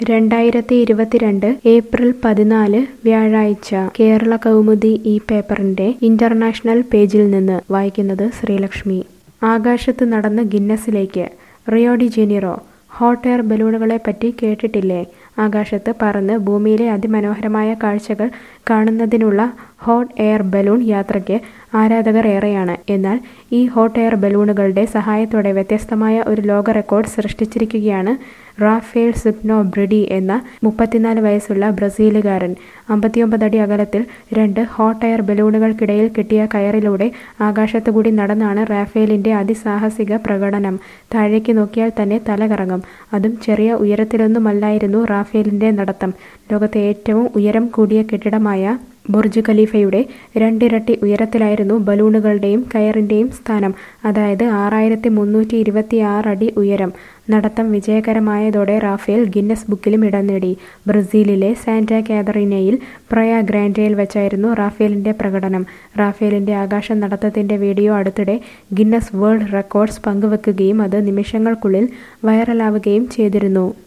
രണ്ടായിരത്തി ഇരുപത്തിരണ്ട് ഏപ്രിൽ പതിനാല് വ്യാഴാഴ്ച കേരള കൗമുദി ഈ പേപ്പറിന്റെ ഇന്റർനാഷണൽ പേജിൽ നിന്ന് വായിക്കുന്നത് ശ്രീലക്ഷ്മി ആകാശത്ത് നടന്ന് ഗിന്നസിലേക്ക് Rio de Janeiro hot air ബലൂണുകളെ പറ്റി കേട്ടിട്ടില്ലേ ആകാശത്ത് പറന്ന് ഭൂമിയിലെ അതിമനോഹരമായ കാഴ്ചകൾ കാണുന്നതിനുള്ള ഹോട്ട് എയർ ബലൂൺ യാത്രയ്ക്ക് ആരാധകർ ഏറെയാണ് എന്നാൽ ഈ ഹോട്ട് എയർ ബലൂണുകളുടെ സഹായത്തോടെ വ്യത്യസ്തമായ ഒരു ലോക റെക്കോർഡ് സൃഷ്ടിച്ചിരിക്കുകയാണ് റാഫേൽ സുഗ്നോ ബ്രിഡി എന്ന മുപ്പത്തിനാല് വയസ്സുള്ള ബ്രസീലുകാരൻ അമ്പത്തിയൊമ്പത് അടി അകലത്തിൽ രണ്ട് ഹോട്ട് എയർ ബലൂണുകൾക്കിടയിൽ കെട്ടിയ കയറിലൂടെ ആകാശത്തുകൂടി നടന്നാണ് റാഫേലിന്റെ അതിസാഹസിക പ്രകടനം താഴേക്ക് നോക്കിയാൽ തന്നെ തല കറങ്ങും അതും ചെറിയ ഉയരത്തിലൊന്നുമല്ലായിരുന്നു റാഫേലിന്റെ നടത്തം ലോകത്തെ ഏറ്റവും ഉയരം കൂടിയ കെട്ടിടമായ ബുർജ് ഖലീഫയുടെ രണ്ടിരട്ടി ഉയരത്തിലായിരുന്നു ബലൂണുകളുടെയും കയറിന്റെയും സ്ഥാനം അതായത് ആറായിരത്തി മുന്നൂറ്റി ഇരുപത്തി ആറ് അടി ഉയരം നടത്തം വിജയകരമായതോടെ റാഫേൽ ഗിന്നസ് ബുക്കിലും ഇടം നേടി ബ്രസീലിലെ സാന്റാ കാതറീനയിൽ പ്രയ ഗ്രാൻഡയിൽ വെച്ചായിരുന്നു റാഫേലിന്റെ പ്രകടനം റാഫേലിന്റെ ആകാശ നടത്തത്തിന്റെ വീഡിയോ അടുത്തിടെ ഗിന്നസ് വേൾഡ് റെക്കോർഡ്സ് പങ്കുവെക്കുകയും അത് നിമിഷങ്ങൾക്കുള്ളിൽ വൈറലാവുകയും ചെയ്തിരുന്നു